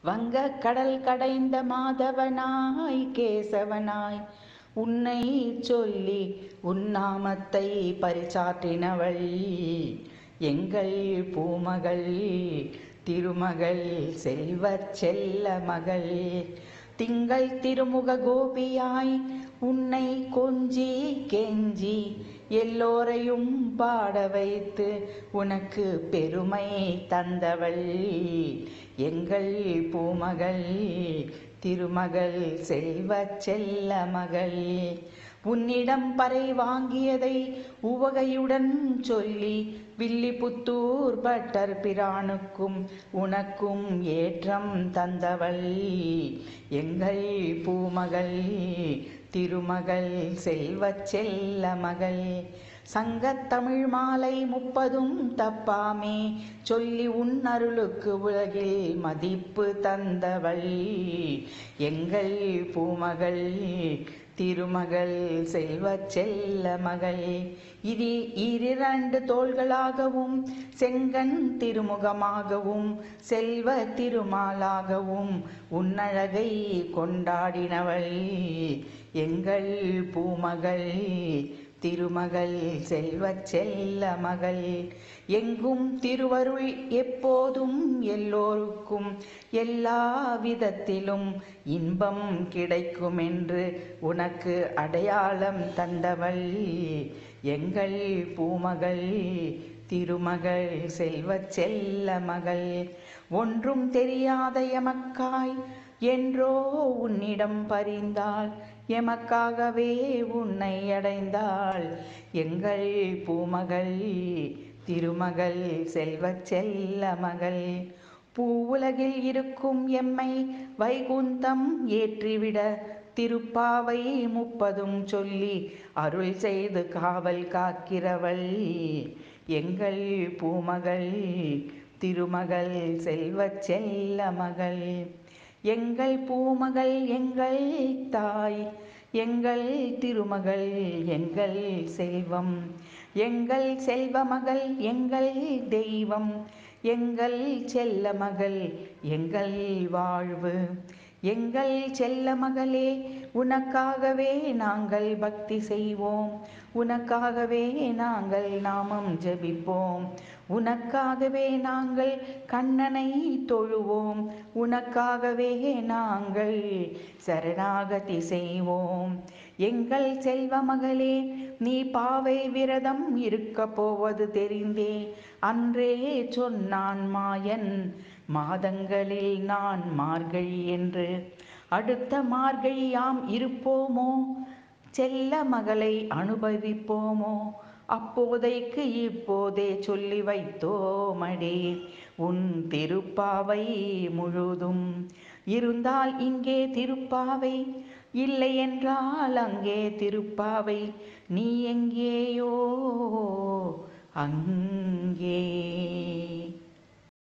வங்க கடல் கடைந்த மாதவனாய் கேசவனாய் உன்னை சொல்லி உன்னாமத்தை பரிசாற்றினவள் எங்கள் பூமகள் திருமகள் செல்வச் செல்ல மகள் திங்கள் திருமுக கோபியாய் உன்னை கொஞ்சி கெஞ்சி எல்லோரையும் பாட வைத்து உனக்கு பெருமை தந்தவள் எங்கள் பூமகள் திருமகள் செல்வச் செல்ல மகள் உன்னிடம் பறை வாங்கியதை உவகையுடன் சொல்லி வில்லிபுத்தூர் பட்டர் பிரானுக்கும் உனக்கும் ஏற்றம் தந்தவள் எங்கள் பூமகள் திருமகள் செல்வச் செல்ல மகள் சங்கத் தமிழ் மாலை முப்பதும் தப்பாமே சொல்லி உன் அருளுக்கு உலகில் மதிப்பு தந்தவள் எங்கள் பூமகள் திருமகள் செல்வச் செல்ல மகள் இது இரிரண்டு தோள்களாகவும் செங்கன் திருமுகமாகவும் செல்வ திருமாலாகவும் உன்னழகை கொண்டாடினவள் எங்கள் பூமகள் திருமகள் செல்வச் செல்ல மகள் எங்கும் திருவருள் எப்போதும் எல்லோருக்கும் எல்லா விதத்திலும் இன்பம் கிடைக்கும் என்று உனக்கு அடையாளம் தந்தவள் எங்கள் பூமகள் திருமகள் செல்வச் செல்ல மகள் ஒன்றும் தெரியாத எமக்காய் என்றோ உன்னிடம் பரிந்தாள் எமக்காகவே உன்னை அடைந்தாள் எங்கள் பூமகள் திருமகள் செல்வச் செல்ல மகள் பூவுலகில் இருக்கும் எம்மை வைகுந்தம் ஏற்றிவிட திருப்பாவை முப்பதும் சொல்லி அருள் செய்து காவல் காக்கிறவள் எங்கள் பூமகள் திருமகள் செல்வச் செல்ல மகள் எங்கள் பூமகள் எங்கள் தாய் எங்கள் திருமகள் எங்கள் செல்வம் எங்கள் செல்வ மகள் எங்கள் தெய்வம் எங்கள் செல்ல மகள் எங்கள் வாழ்வு எங்கள் செல்ல மகளே உனக்காகவே நாங்கள் பக்தி செய்வோம் உனக்காகவே நாங்கள் நாமம் ஜெபிப்போம் உனக்காகவே நாங்கள் கண்ணனை தொழுவோம் உனக்காகவே நாங்கள் சரணாகதி செய்வோம் எங்கள் செல்வ மகளே நீ பாவை விரதம் இருக்க போவது தெரிந்தே அன்றே சொன்னான் மாயன் மாதங்களில் நான் மார்கழி என்று அடுத்த மார்கழியாம் இருப்போமோ செல்ல மகளை அனுபவிப்போமோ அப்போதைக்கு இப்போதே சொல்லி வைத்தோமடே உன் திருப்பாவை முழுதும் இருந்தால் இங்கே திருப்பாவை இல்லை என்றால் அங்கே திருப்பாவை நீ எங்கேயோ அங்கே